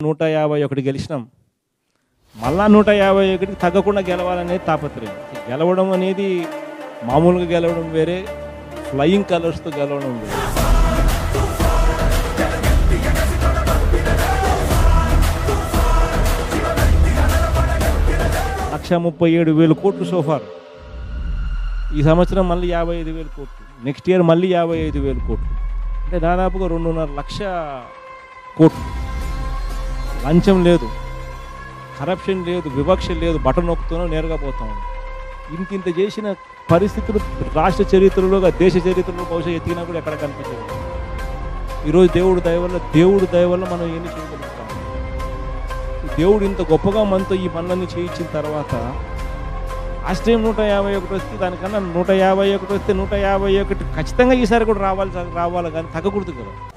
నూట యాభై ఒకటి గెలిచినాం మళ్ళా నూట యాభై ఒకటికి తగ్గకుండా గెలవాలనేది తాపత్రయం గెలవడం అనేది మామూలుగా గెలవడం వేరే ఫ్లయింగ్ కలర్స్తో గెలవడం వేరే లక్ష ముప్పై ఏడు వేలు కోట్లు సోఫార్ ఈ సంవత్సరం మళ్ళీ యాభై ఐదు వేలు కోట్లు నెక్స్ట్ ఇయర్ మళ్ళీ యాభై ఐదు వేలు కోట్లు అంటే దాదాపుగా రెండున్నర లక్ష కోట్లు లంచం లేదు కరప్షన్ లేదు వివక్ష లేదు బటన్ నొక్కుతూనో నేరుగా పోతాం ఇంత ఇంత చేసిన పరిస్థితులు రాష్ట్ర చరిత్రలో దేశ చరిత్రలో బహుశా ఎత్తికినా కూడా ఎక్కడ కనిపించదు ఈరోజు దేవుడు దయ వల్ల దేవుడు దయ వల్ల మనం ఎన్ని చేయగలుగుతాం దేవుడు ఇంత గొప్పగా మనతో ఈ పనులన్నీ చేయించిన తర్వాత లాస్ట్ టైం నూట యాభై ఒకటి వస్తే దానికన్నా నూట యాభై ఒకటి వస్తే నూట యాభై ఒకటి ఖచ్చితంగా ఈసారి కూడా రావాలి రావాలి కానీ తగ్గకూడదు కదా